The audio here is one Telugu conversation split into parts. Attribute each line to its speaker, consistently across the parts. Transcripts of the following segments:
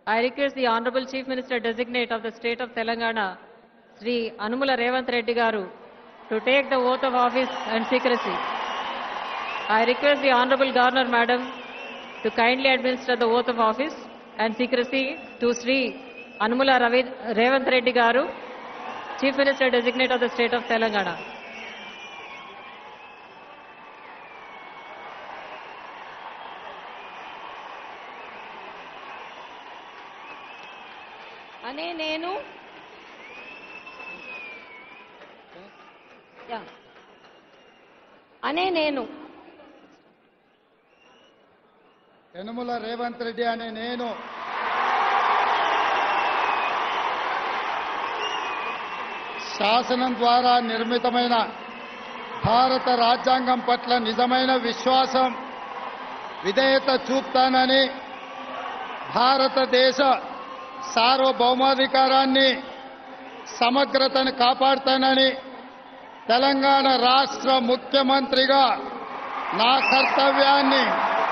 Speaker 1: I request the Honorable Chief Minister Designate of the State of Telangana, Sri Anumula Revanth Reddy Garu, to take the oath of office and secrecy. I request the Honorable Governor Madam to kindly administer the oath of office and secrecy to Sri Anumula Ravi- Revanth Reddy Garu, Chief Minister Designate of the State of Telangana. అనే నేను యా. అనే నేను
Speaker 2: యనుమల రేవంత్ రెడ్డి అనే నేను శాసనం ద్వారా నిర్మితమైన భారత రాజ్యాంగం పట్ల నిజమైన విశ్వాసం విధేయత చూపుతానని భారతదేశ సార్వభౌమాధికారాన్ని సమగ్రతను కాపాడుతానని తెలంగాణ రాష్ట్ర ముఖ్యమంత్రిగా నా కర్తవ్యాన్ని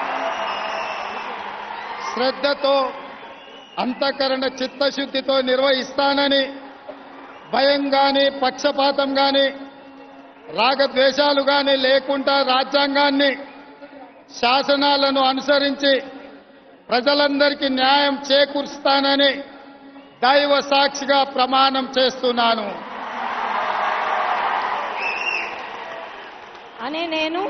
Speaker 2: శ్రద్ధతో అంతఃకరణ చిత్తశుద్ధితో నిర్వహిస్తానని భయం గాని పక్షపాతం గాని రాగద్వేషాలు గాని లేకుండా రాజ్యాంగాన్ని శాసనాలను అనుసరించి ప్రజలందరికీ న్యాయం చేకూరుస్తానని దైవ సాక్షిగా ప్రమాణం చేస్తున్నాను
Speaker 1: అనే నేను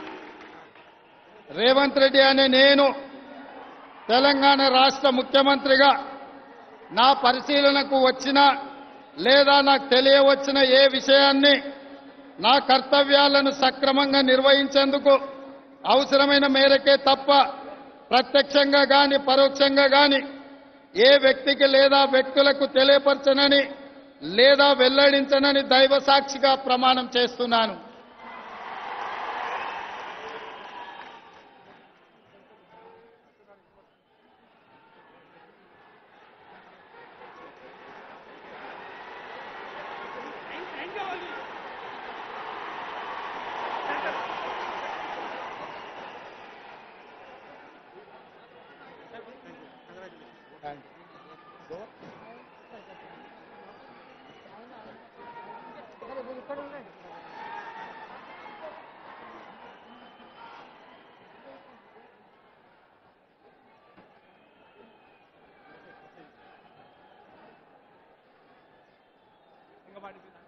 Speaker 2: రేవంత్ రెడ్డి అనే నేను తెలంగాణ రాష్ట్ర ముఖ్యమంత్రిగా నా పరిశీలనకు వచ్చిన లేదా నాకు తెలియవచ్చిన ఏ విషయాన్ని నా కర్తవ్యాలను సక్రమంగా నిర్వహించేందుకు అవసరమైన మేరకే తప్ప ప్రత్యక్షంగా గాని పరోక్షంగా గాని ఏ వ్యక్తికి లేదా వ్యక్తులకు తెలియపరచనని లేదా వెల్లడించనని దైవ సాక్షిగా ప్రమాణం చేస్తున్నాను
Speaker 3: ఇంకా పాటించిందా